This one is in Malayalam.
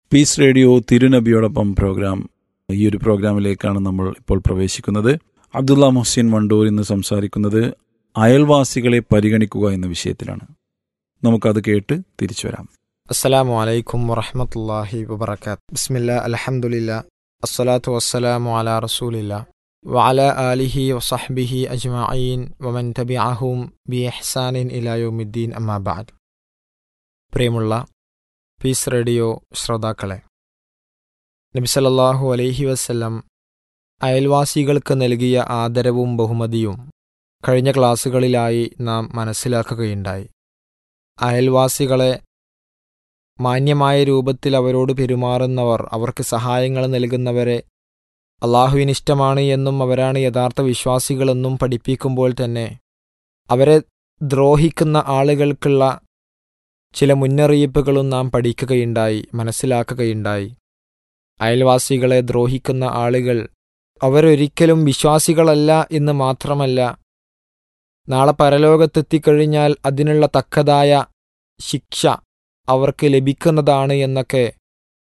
പീസ് റേഡിയോ തിരുനബിയോടൊപ്പം പ്രോഗ്രാം ഈ ഒരു പ്രോഗ്രാമിലേക്കാണ് നമ്മൾ ഇപ്പോൾ പ്രവേശിക്കുന്നത് അബ്ദുള്ള മുഹ്സിൻ വണ്ടൂർ ഇന്ന് സംസാരിക്കുന്നത് അയൽവാസികളെ പരിഗണിക്കുക എന്ന വിഷയത്തിലാണ് നമുക്കത് കേട്ട് തിരിച്ചു വരാം അസ്സലാമു അലൈക്കും വറഹമത്തല്ലാഹി വബർക്കാത്ത് ബിസ്മില്ല അൽഹംദുലില്ല അസ്സലാത്തു വസ്സലാമു അലാ റസൂലില്ല വഅല ആലിഹി വസഹ്ബിഹി അജ്മഈൻ വമൻ തബിഅഹും ബി ഇഹ്സാനിൻ ഇലാ യൗമിദ്ദീൻ അമ്മാ ബഅദ് പ്രിയമുള്ള പീസ് റേഡിയോ ശ്രോതാക്കളെ നബി സല്ലല്ലാഹു അലൈഹി വസല്ലം അയൽവാസികൾക്ക് നൽകിയ ആദരവും ബഹുമതിയും കഴിഞ്ഞ ക്ലാസ്സുകളിലായി നാം മനസ്സിലാക്കുകയുണ്ടായി അയൽവാസികളെ മാന്യമായ രൂപത്തിൽ അവരോട് പെരുമാറുന്നവർ അവർക്ക് സഹായങ്ങൾ നൽകുന്നവരെ അള്ളാഹുവിന് ഇഷ്ടമാണ് എന്നും അവരാണ് യഥാർത്ഥ വിശ്വാസികളെന്നും പഠിപ്പിക്കുമ്പോൾ തന്നെ അവരെ ദ്രോഹിക്കുന്ന ആളുകൾക്കുള്ള ചില മുന്നറിയിപ്പുകളും നാം പഠിക്കുകയുണ്ടായി മനസ്സിലാക്കുകയുണ്ടായി അയൽവാസികളെ ദ്രോഹിക്കുന്ന ആളുകൾ അവരൊരിക്കലും വിശ്വാസികളല്ല എന്ന് മാത്രമല്ല നാളെ പരലോകത്തെത്തിക്കഴിഞ്ഞാൽ അതിനുള്ള തക്കതായ ശിക്ഷ അവർക്ക് ലഭിക്കുന്നതാണ് എന്നൊക്കെ